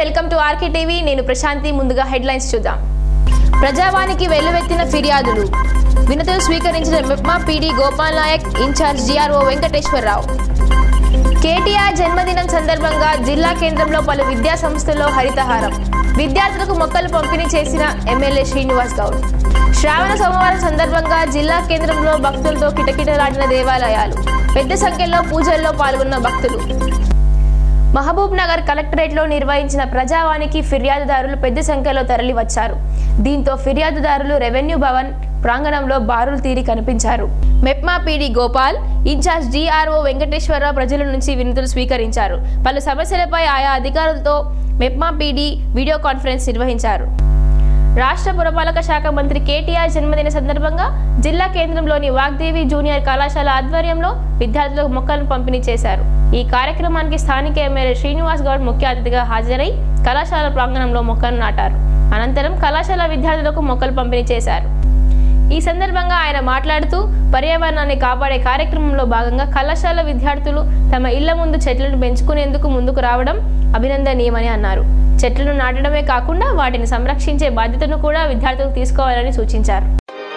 welcome to RK TV నేను ప్రశాంతి ముందుగా headlines చూద్దాం ప్రజావానికి వెల్లువెత్తిన ఫిర్యాదులు వినతులు స్వీకరించిన MEPMA PD Gopal Nayak incharge DRO Venkateswara Rao KTR జన్మదినం సందర్భంగా జిల్లా కేంద్రంలో పలు విద్యా సంస్థల్లో హరితహారం విద్యార్థులకు మొక్కలు పంపిణీ చేసిన ఎమ్మెల్యే శ్రీనివాస్ గౌడ్ శ్రావణ సోమవారం సందర్భంగా జిల్లా కేంద్రంలో భక్తులతో కిటకిటలాడిన దేవాలయాలు పెద్ద సంఖ్యలో పూజల్లో పాల్గొన్న భక్తులు మహబూబ్ నగర్ కలెక్టరేట్లో నిర్వహించిన ప్రజావానికి ఫిర్యాదుదారులు పెద్ద సంఖ్యలో తరలివచ్చారు దీంతో ఫిర్యాదుదారులు రెవెన్యూ భవన్ ప్రాంగణంలో బారులు తీరి కనిపించారు MEPMA PD Gopal incharge DRO Venkateswara Rao ప్రజల నుంచి వినతులు స్వీకరించారు పలు సమస్యలపై ఆయా అధికారులతో మెప్మా పీడి వీడియో కాన్ఫరెన్స్ నిర్వహించారు రాష్ట్ర పురపాలక శాఖ మంత్రి కేటీఆర్ జన్మదిన సందర్భంగా జిల్లా కేంద్రంలోని వాగ్దేవి జూనియర్ కళాశాల ఆధ్వర్యంలో విద్యార్థులకు మొక్కలను పంపిణీ చేశారు ఈ కార్యక్రమానికి స్థానిక ఎమ్మెల్యే శ్రీనివాస్ గౌడ్ ముఖ్య అతిథిగా హాజరై కళాశాల ప్రాంగణంలో మొక్కలు నాటారు అనంతరం కళాశాల విద్యార్థులకు మొక్కలు పంపిణీ చేశారు ఈ సందర్భంగా ఆయన మాట్లాడుతూ పర్యావరణాన్ని కాపాడే కార్యక్రమంలో భాగంగా కళాశాల విద్యార్థులు తమ ఇళ్ల ముందు చెట్లను పెంచుకునేందుకు ముందుకు రావడం అభినందనీయమని అన్నారు చెట్లను నాటడమే కాకుండా వాటిని సంరక్షించే బాధ్యతను కూడా విద్యార్థులకు తీసుకోవాలని సూచించారు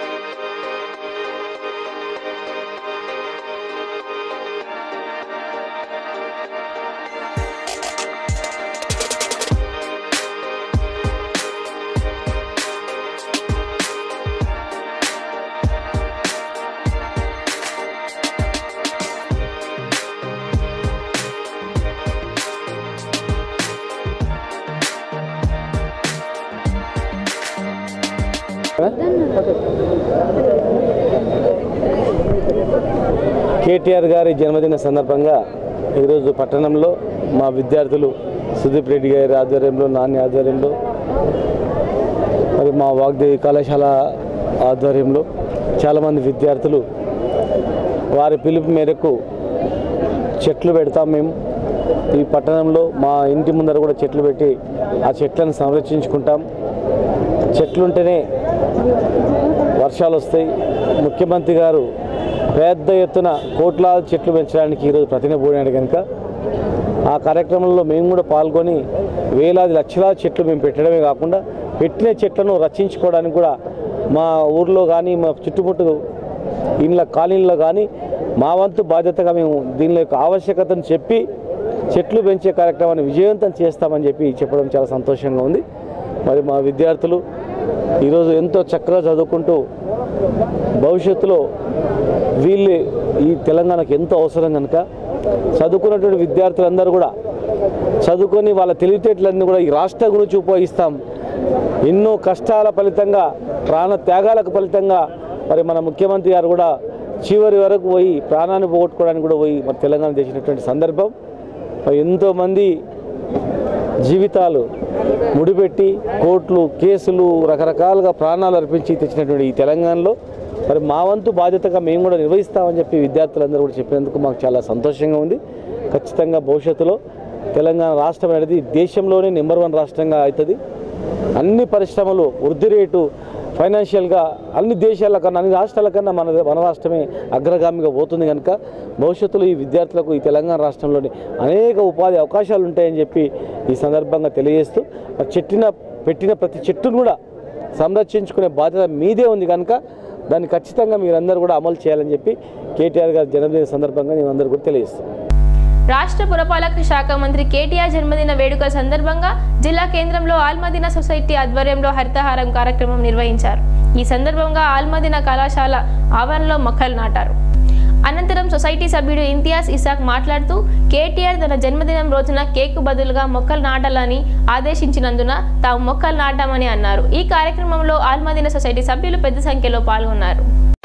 కేటీఆర్ గారి జన్మదిన సందర్భంగా ఈరోజు పట్టణంలో మా విద్యార్థులు సుదీప్ రెడ్డి గారి ఆధ్వర్యంలో నాని ఆధ్వర్యంలో మరి మా వాగ్దేవి కళాశాల ఆధ్వర్యంలో చాలామంది విద్యార్థులు వారి పిలుపు మేరకు చెట్లు పెడతాం మేము ఈ పట్టణంలో మా ఇంటి ముందర కూడా చెట్లు పెట్టి ఆ చెట్లను సంరక్షించుకుంటాం చెట్లుంటేనే వర్షాలు వస్తాయి ముఖ్యమంత్రి గారు పెద్ద ఎత్తున కోట్లాది చెట్లు పెంచడానికి ఈరోజు ప్రతినబోయాడు కనుక ఆ కార్యక్రమంలో మేము కూడా పాల్గొని వేలాది లక్షలాది చెట్లు మేము పెట్టడమే కాకుండా పెట్టిన చెట్లను రక్షించుకోవడానికి కూడా మా ఊర్లో కానీ మా చుట్టుముట్టు ఇండ్ల కాలనీలో కానీ మా వంతు బాధ్యతగా మేము దీనిలో యొక్క ఆవశ్యకతను చెప్పి చెట్లు పెంచే కార్యక్రమాన్ని విజయవంతం చేస్తామని చెప్పి చెప్పడం చాలా సంతోషంగా ఉంది మరి మా విద్యార్థులు ఈరోజు ఎంతో చక్కగా చదువుకుంటూ భవిష్యత్తులో వీళ్ళు ఈ తెలంగాణకు ఎంతో అవసరం కనుక చదువుకున్నటువంటి విద్యార్థులందరూ కూడా చదువుకొని వాళ్ళ తెలివితేటలన్నీ కూడా ఈ రాష్ట్రం గురించి ఉపయోగిస్తాం ఎన్నో కష్టాల ఫలితంగా ప్రాణ త్యాగాలకు ఫలితంగా మరి మన ముఖ్యమంత్రి గారు కూడా చివరి వరకు పోయి ప్రాణాన్ని పోగొట్టుకోవడానికి కూడా పోయి మరి తెలంగాణ చేసినటువంటి సందర్భం మరి ఎంతోమంది జీవితాలు ముడిపెట్టి కోర్టులు కేసులు రకరకాలుగా ప్రాణాలు అర్పించి తెచ్చినటువంటి ఈ తెలంగాణలో మరి మా వంతు బాధ్యతగా మేము కూడా నిర్వహిస్తామని చెప్పి విద్యార్థులందరూ కూడా చెప్పినందుకు మాకు చాలా సంతోషంగా ఉంది ఖచ్చితంగా భవిష్యత్తులో తెలంగాణ రాష్ట్రం అనేది దేశంలోనే నెంబర్ వన్ రాష్ట్రంగా అవుతుంది అన్ని పరిశ్రమలు వృద్ధి రేటు ఫైనాన్షియల్గా అన్ని దేశాల కన్నా అన్ని రాష్ట్రాల కన్నా మన మన రాష్ట్రమే అగ్రగామిగా పోతుంది కనుక భవిష్యత్తులో ఈ విద్యార్థులకు ఈ తెలంగాణ రాష్ట్రంలోని అనేక ఉపాధి అవకాశాలు ఉంటాయని చెప్పి ఈ సందర్భంగా తెలియజేస్తూ మరి చెట్టిన పెట్టిన ప్రతి చెట్టును కూడా సంరక్షించుకునే బాధ్యత మీదే ఉంది కనుక దాన్ని ఖచ్చితంగా మీరందరూ కూడా అమలు చేయాలని చెప్పి కేటీఆర్ గారి జన్మదిన సందర్భంగా నేను అందరూ కూడా తెలియజేస్తాను రాష్ట్ర పురపాలక శాఖ మంత్రి కేటీఆర్ జన్మదిన వేడుకల సందర్భంగా జిల్లా కేంద్రంలో ఆల్మదీనా సొసైటీ ఆధ్వర్యంలో హరితహారం కార్యక్రమం నిర్వహించారు ఈ సందర్భంగా ఆల్మదీనా కళాశాల ఆవరణలో మొక్కలు నాటారు అనంతరం సొసైటీ సభ్యుడు ఇంతియాజ్ ఇసాక్ మాట్లాడుతూ కేటీఆర్ తన జన్మదినం రోజున కేక్ బదులుగా మొక్కలు నాటాలని ఆదేశించినందున తాము మొక్కలు నాటామని అన్నారు ఈ కార్యక్రమంలో ఆల్మదీనా సొసైటీ సభ్యులు పెద్ద సంఖ్యలో పాల్గొన్నారు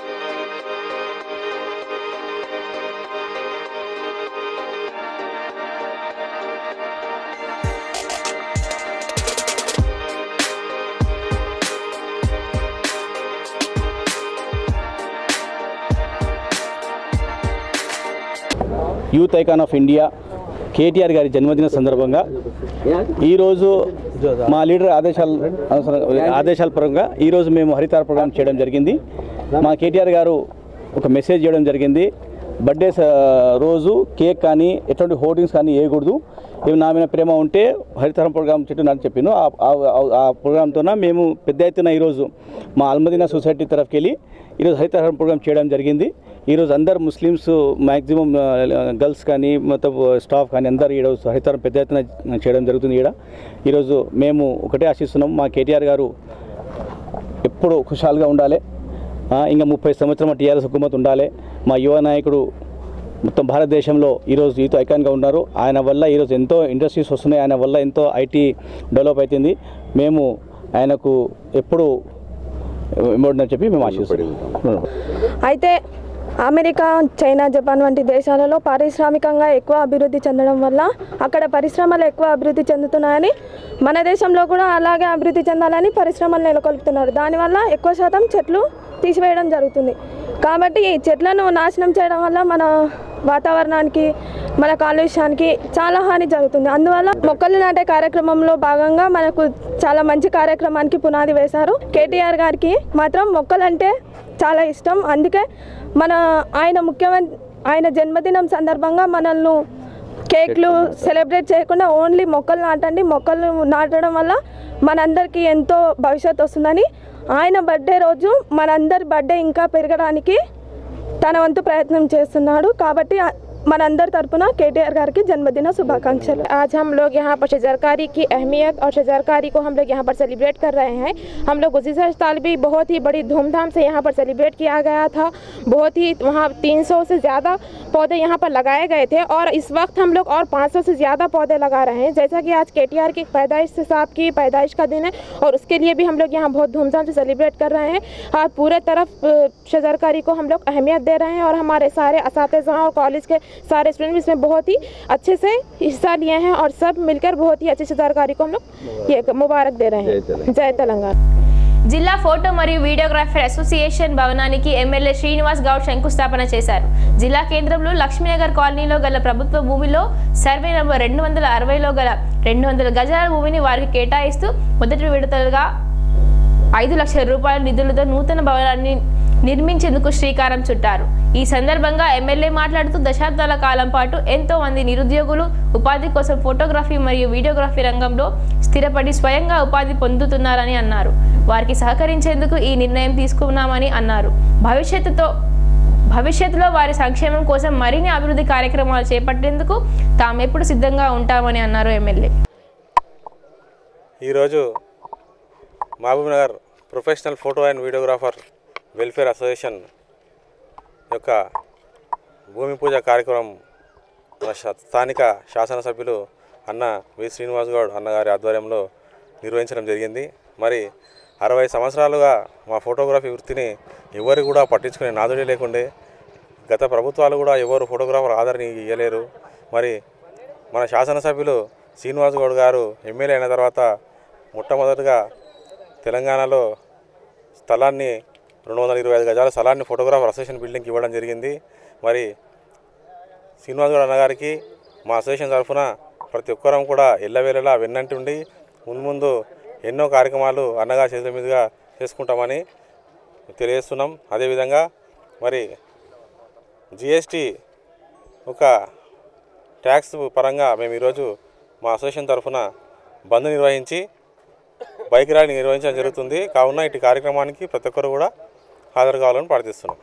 youth icon of India KTR గారి జన్మదిన సందర్భంగా ఈరోజు మా లీడర్ ఆదేశాల అనుసారం- ఆదేశాల పరంగా ఈరోజు మేము హరితార ప్రోగ్రాం చేయడం జరిగింది మా కేటీఆర్ గారు ఒక మెసేజ్ చేయడం జరిగింది బర్త్డే స- రోజు కేక్ కానీ ఎటువంటి హోర్డింగ్స్ కానీ వేయకూడదు ఇవి నా మీద ప్రేమ ఉంటే హరితరం ప్రోగ్రామ్ చెట్టు నాటి చెప్పాను ఆ- ఆ- ఆ ప్రోగ్రామ్తోన మేము పెద్ద ఎత్తున ఈరోజు మా అల్మదీనా సొసైటీ తరఫుకి వెళ్ళి ఈరోజు హరితహారం ప్రోగ్రామ్ చేయడం జరిగింది ఈరోజు అందరు ముస్లిమ్స్ మ్యాక్సిమం గర్ల్స్ కానీ మొత్తం స్టాఫ్ కానీ అందరు ఈరోజు హరితహారం పెద్ద ఎత్తున చేయడం జరుగుతుంది ఈడ ఈరోజు మేము ఒకటే ఆశిస్తున్నాం మా కేటీఆర్ గారు ఎప్పుడు ఖుషాలుగా ఉండాలి ఆ, ఇంకా ముప్పై సంవత్సరం టీఆర్ఎస్ హుకుమత్ ఉండాలి మా యువ నాయకుడు మొత్తం భారతదేశంలో ఈరోజు ఈతో ఐకాన్గా ఉన్నారు ఆయన వల్ల ఈరోజు ఎంతో ఇండస్ట్రీస్ వస్తున్నాయి ఆయన వల్ల ఎంతో ఐటీ డెవలప్ అవుతుంది మేము ఆయనకు ఎప్పుడు ఇమ్మడని చెప్పి మేము ఆశిస్తున్నాం అయితే అమెరికా చైనా జపాన్ వంటి దేశాలలో పారిశ్రామికంగా ఎక్కువ అభివృద్ధి చెందడం వల్ల అక్కడ పరిశ్రమలు ఎక్కువ అభివృద్ధి చెందుతున్నాయని మన దేశంలో కూడా అలాగే అభివృద్ధి చెందాలని పరిశ్రమలు నెలకొల్పుతున్నారు దానివల్ల ఎక్కువ శాతం చెట్లు తీసివేయడం జరుగుతుంది కాబట్టి ఈ చెట్లను నాశనం చేయడం వల్ల మన వాతావరణానికి మన కాలుష్యానికి చాలా హాని జరుగుతుంది అందువల్ల మొక్కలు నాటే కార్యక్రమంలో భాగంగా మనకు చాలా మంచి కార్యక్రమానికి పునాది వేశారు కేటీఆర్ గారికి మాత్రం మొక్కలంటే చాలా ఇష్టం అందుకే మన ఆయన ముఖ్యమంత్రి ఆయన జన్మదినం సందర్భంగా మనల్ని కేక్లు సెలబ్రేట్ చేయకుండా ఓన్లీ మొక్కలు నాటండి మొక్కలు నాటడం వల్ల మనందరికీ ఎంతో భవిష్యత్తు వస్తుందని ఆయన బర్త్డే రోజు మనందరి బర్త్డే ఇంకా పెరగడానికి తన వంతు ప్రయత్నం చేస్తున్నాడు కాబట్టి ఆ- మనందరి తరపున కేటీఆర్ గారికి జన్మదిన శుభాకాంక్షలు आज हम लोग यहाँ पर शजरकारी की अहमियत और शजरकारी को हम लोग यहाँ पर सेलिब्रेट कर रहे हैं हम लोग गुजशतर साल भी बहुत ही बड़ी धूमधाम से यहाँ पर सेलिब्रेट किया गया था बहुत ही वहाँ 300 से ज़्यादा पौधे यहाँ पर लगाए गए थे और इस वक्त हम लोग और 500 से ज़्यादा पौधे लगा रहे हैं जैसा कि आज के की पैदाइश से साहब की पैदाइश का दिन है और उसके लिए भी हम लोग यहाँ बहुत धूमधाम से सेलिब्रेट कर रहे हैं और पूरे तरफ अ, शजरकारी को हम लोग अहमियत दे रहे हैं और हमारे सारे इस और कॉलेज के सारे स्टूडेंट इसमें बहुत ही अच्छे से हिस्सा लिए हैं और सब मिलकर बहुत ही अच्छी शजरकारी को हम लोग ये मुबारक दे रहे हैं जय तेलंगाना జిల్లా ఫోటో మరియు వీడియోగ్రాఫర్ అసోసియేషన్ భవనానికి ఎమ్మెల్యే శ్రీనివాస్ గౌడ్ శంకుస్థాపన చేశారు జిల్లా కేంద్రంలో లక్ష్మీనగర్ కాలనీలో గల ప్రభుత్వ భూమిలో సర్వే నంబర్ రెండు వందల అరవైలో గల రెండు వందల గజాల భూమిని వారికి కేటాయిస్తూ మొదటి విడతలుగా ఐదు లక్షల రూపాయల నిధులతో నూతన భవనాన్ని నిర్మించేందుకు శ్రీకారం చుట్టారు ఈ సందర్భంగా ఎమ్మెల్యే మాట్లాడుతూ దశాబ్దాల కాలం పాటు ఎంతో మంది నిరుద్యోగులు ఉపాధి కోసం ఫోటోగ్రఫీ మరియు వీడియోగ్రఫీ రంగంలో స్థిరపడి స్వయంగా ఉపాధి పొందుతున్నారని అన్నారు వారికి సహకరించేందుకు ఈ నిర్ణయం తీసుకున్నామని అన్నారు భవిష్యత్తుతో భవిష్యత్తులో వారి సంక్షేమం కోసం మరిన్ని అభివృద్ధి కార్యక్రమాలు చేపట్టేందుకు తామెప్పుడు సిద్ధంగా ఉంటామని అన్నారు ఎమ్మెల్యే ఈరోజు Mahabubnagar professional photo and videographer welfare association యొక్క భూమి పూజ కార్యక్రమం మన శా- స్థానిక శాసనసభ్యులు అన్న వి శ్రీనివాస్ గౌడ్ అన్నగారి ఆధ్వర్యంలో నిర్వహించడం జరిగింది మరి అరవై సంవత్సరాలుగా మా ఫోటోగ్రఫీ వృత్తిని ఎవరు కూడా పట్టించుకునే నాదుడే లేకుండే గత ప్రభుత్వాలు కూడా ఎవరు ఫోటోగ్రాఫర్ ఆదరణ ఇవ్వలేరు మరి మన శాసనసభ్యులు శ్రీనివాస్ గౌడ్ గారు ఎమ్మెల్యే అయిన తర్వాత మొట్టమొదటిగా తెలంగాణలో స్థలాన్ని రెండు వందల ఇరవై ఐదు గజాల స్థలాన్ని ఫోటోగ్రాఫర్ అసోసియేషన్ బిల్డింగ్కి ఇవ్వడం జరిగింది మరి శ్రీనివాస్ గౌడ్ అన్నగారికి మా అసోసియేషన్ తరఫున ప్రతి ఒక్కరం కూడా ఎల్లవేళలా వెన్నంటుండి ముందు ముందు ఎన్నో కార్యక్రమాలు అన్నగారి చేతుల మీదుగా చేసుకుంటామని తెలియజేస్తున్నాం అదేవిధంగా మరి జిఎస్టీ ఒక ట్యాక్స్ పరంగా మేము ఈరోజు మా అసోసియేషన్ తరఫున బంద్ నిర్వహించి బైక్ ర్యాలీ నిర్వహించడం జరుగుతుంది కావున ఇటు కార్యక్రమానికి ప్రతి ఒక్కరు కూడా హాజరు కావాలని ప్రార్థిస్తున్నాం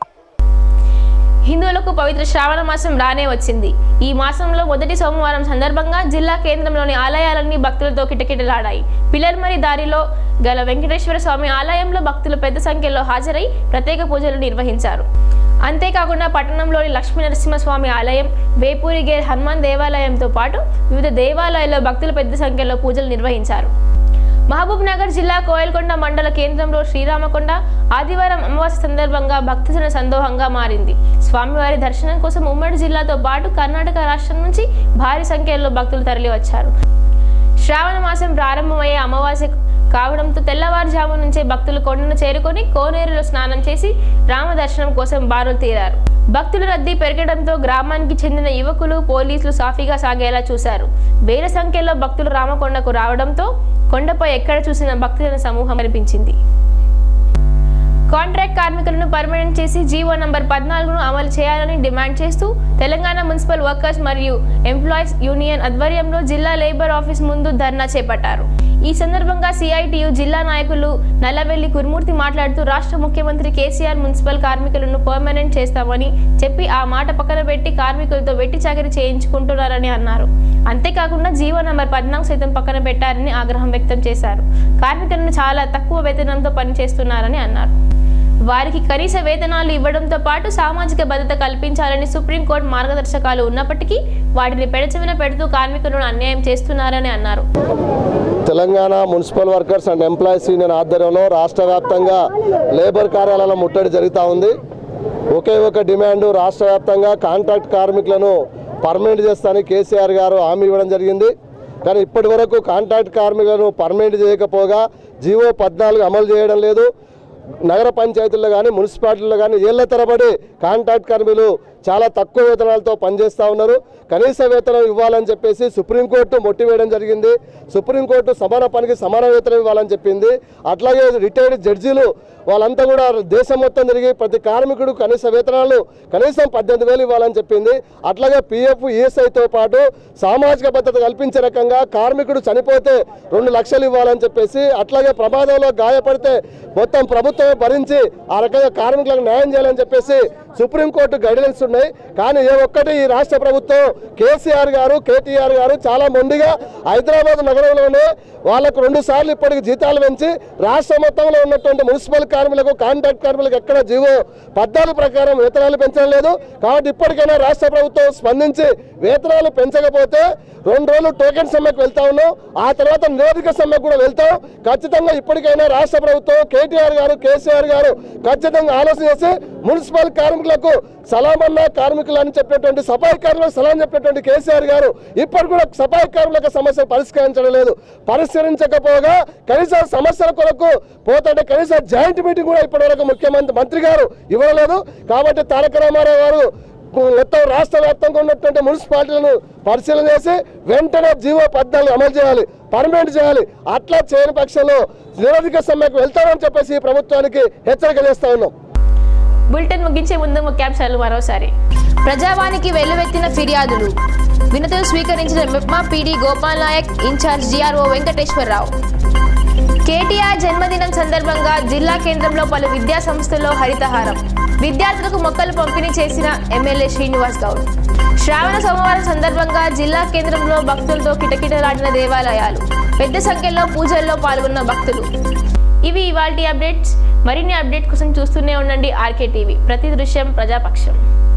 హిందువులకు పవిత్ర శ్రావణ మాసం రానే వచ్చింది ఈ మాసంలో మొదటి సోమవారం సందర్భంగా జిల్లా కేంద్రంలోని ఆలయాలన్నీ భక్తులతో కిటకిటలాడాయి పిల్లర్మరి దారిలో గల వెంకటేశ్వర స్వామి ఆలయంలో భక్తులు పెద్ద సంఖ్యలో హాజరై ప్రత్యేక పూజలు నిర్వహించారు అంతేకాకుండా పట్టణంలోని లక్ష్మీ నరసింహస్వామి ఆలయం వేపూరిగేర్ హనుమాన్ దేవాలయంతో పాటు వివిధ దేవాలయాల్లో భక్తులు పెద్ద సంఖ్యలో పూజలు నిర్వహించారు మహబూబ్ నగర్ జిల్లా కోయల్కొండ మండల కేంద్రంలో శ్రీరామకొండ ఆదివారం అమావాస్య సందర్భంగా భక్తజన సందోహంగా మారింది స్వామివారి దర్శనం కోసం ఉమ్మడి జిల్లాతో పాటు కర్ణాటక రాష్ట్రం నుంచి భారీ సంఖ్యలో భక్తులు తరలివచ్చారు శ్రావణ మాసం ప్రారంభమయ్యే అమావాస్య కావడంతో తెల్లవారుజాము నుంచే భక్తులు కొండను చేరుకొని కోనేరులో స్నానం చేసి రామ దర్శనం కోసం బారులు తీరారు భక్తుల రద్దీ పెరగడంతో గ్రామానికి చెందిన యువకులు పోలీసులు సాఫీగా సాగేలా చూశారు వేల సంఖ్యలో భక్తులు రామకొండకు రావడంతో కొండపై ఎక్కడ చూసిన భక్తుల సమూహం కనిపించింది కాంట్రాక్ట్ కార్మికులను పర్మనెంట్ చేసి జీవో నంబర్ పద్నాలుగును అమలు చేయాలని డిమాండ్ చేస్తూ తెలంగాణ మున్సిపల్ వర్కర్స్ మరియు ఎంప్లాయీస్ యూనియన్ ఆధ్వర్యంలో జిల్లా లేబర్ ఆఫీస్ ముందు ధర్నా చేపట్టారు ఈ సందర్భంగా సిఐటియు జిల్లా నాయకులు నల్లవెల్లి కురుమూర్తి మాట్లాడుతూ రాష్ట్ర ముఖ్యమంత్రి కేసీఆర్ మున్సిపల్ కార్మికులను పర్మనెంట్ చేస్తామని చెప్పి ఆ మాట పక్కన పెట్టి కార్మికులతో వెట్టి చాకరీ చేయించుకుంటున్నారని అన్నారు అంతేకాకుండా జీవో నంబర్ పద్నాలుగు సైతం పక్కన పెట్టారని ఆగ్రహం వ్యక్తం చేశారు కార్మికులను చాలా తక్కువ వేతనంతో పనిచేస్తున్నారని అన్నారు వారికి కనీస వేతనాలు ఇవ్వడంతో పాటు సామాజిక భద్రత కల్పించాలని సుప్రీంకోర్టు మార్గదర్శకాలు ఉన్నప్పటికీ వాటిని పెడచెవిన పెడుతూ కార్మికులను అన్యాయం చేస్తున్నారని అన్నారు Telangana municipal workers and employees union ఆధ్వర్యంలో రాష్ట్ర వ్యాప్తంగా లేబర్ కార్యాలయాల ముట్టడి జరుగుతూ ఉంది ఒకే ఒక డిమాండ్ రాష్ట్ర వ్యాప్తంగా కాంట్రాక్ట్ కార్మికులను పర్మనెంట్ చేస్తానని కేసీఆర్ గారు హామీ ఇవ్వడం జరిగింది కానీ ఇప్పటి వరకు కాంట్రాక్ట్ కార్మికులను పర్మనెంట్ చేయకపోగా జీవో పద్నాలుగు అమలు చేయడం లేదు నగర పంచాయతీల్లో కానీ మున్సిపాలిటీల్లో కానీ ఏళ్ల తరబడి కాంట్రాక్ట్ కార్మికులు చాలా తక్కువ వేతనాలతో పనిచేస్తూ ఉన్నారు కనీస వేతనం ఇవ్వాలని చెప్పేసి సుప్రీంకోర్టు మొట్టివేయడం జరిగింది సుప్రీంకోర్టు సమాన పనికి సమాన వేతనం ఇవ్వాలని చెప్పింది అట్లాగే రిటైర్డ్ జడ్జీలు వాళ్ళంతా కూడా దేశం మొత్తం తిరిగి ప్రతి కార్మికుడు కనీస వేతనాలు కనీసం పద్దెనిమిది వేలు ఇవ్వాలని చెప్పింది అట్లాగే పిఎఫ్ ఈఎస్ఐతో పాటు సామాజిక భద్రత కల్పించే రకంగా కార్మికుడు చనిపోతే రెండు లక్షలు ఇవ్వాలని చెప్పేసి అట్లాగే ప్రమాదంలో గాయపడితే మొత్తం ప్రభుత్వమే భరించి ఆ రకంగా కార్మికులకు న్యాయం చేయాలని చెప్పేసి సుప్రీంకోర్టు గైడ్లైన్స్ ఉన్నాయి కానీ ఏ ఒక్కటి ఈ రాష్ట్ర ప్రభుత్వం కేసీఆర్ గారు కేటీఆర్ గారు చాలా మొండిగా హైదరాబాద్ నగరంలోనే వాళ్ళకు రెండు సార్లు ఇప్పటికి జీతాలు పెంచి రాష్ట్ర మొత్తంలో ఉన్నటువంటి మున్సిపల్ కార్మికులకు కాంట్రాక్ట్ కార్మికులకు ఎక్కడ జీవో పద్నాలుగు ప్రకారం వేతనాలు పెంచడం లేదు కాబట్టి ఇప్పటికైనా రాష్ట్ర ప్రభుత్వం స్పందించి వేతనాలు పెంచకపోతే రెండు రోజులు టోకెన్ సమ్మెకు వెళ్తా ఉన్నాం ఆ తర్వాత నిరోధక సమ్మెకు కూడా వెళ్తాం ఖచ్చితంగా ఇప్పటికైనా రాష్ట్ర ప్రభుత్వం కేటీఆర్ గారు కేసీఆర్ గారు ఖచ్చితంగా ఆలోచన చేసి మున్సిపల్ కార్మికులకు సలామన్నా కార్మికులు అని చెప్పేటువంటి సఫాయి కార్మికులకు సలాం చెప్పేటువంటి కేసీఆర్ గారు ఇప్పటి కూడా సఫాయి కార్మికుల సమస్య పరిష్కరించడం లేదు పరిష్కరించకపోగా కనీసం సమస్యల కొరకు పోతుంటే కనీసం జాయింట్ మీటింగ్ కూడా ఇప్పటివరకు ముఖ్యమంత్రి మంత్రి గారు ఇవ్వలేదు కాబట్టి తారక రామారావు గారు మొత్తం రాష్ట్ర వ్యాప్తంగా ఉన్నటువంటి మున్సిపాలిటీలను పరిశీలన చేసి వెంటనే జీవో పద్నాలుగు అమలు చేయాలి పర్మనెంట్ చేయాలి అట్లా చేయని పక్షంలో నిరోధిక సమ్మెకు వెళ్తామని చెప్పేసి ఈ ప్రభుత్వానికి హెచ్చరిక చేస్తా ఉన్నాం బులెటిన్ ముగించే ముందు ముఖ్యాంశాలు మరోసారి ప్రజావానికి వెల్లువెత్తిన ఫిర్యాదులు వినతులు స్వీకరించిన MEPMA PD Gopal Nayak incharge DRO Venkateswara Rao KTR జన్మదినం సందర్భంగా జిల్లా కేంద్రంలో పలు విద్యా సంస్థల్లో హరితహారం విద్యార్థులకు మొక్కలు పంపిణీ చేసిన ఎమ్మెల్యే శ్రీనివాస్ గౌడ్ శ్రావణ సోమవారం సందర్భంగా జిల్లా కేంద్రంలో భక్తులతో కిటకిటలాడిన దేవాలయాలు పెద్ద సంఖ్యలో పూజల్లో పాల్గొన్న భక్తులు ఇవి ఇవాల్టి అప్డేట్స్ మరిన్ని అప్డేట్ కోసం చూస్తూనే ఉండండి ఆర్కే టీవీ ప్రతి దృశ్యం ప్రజాపక్షం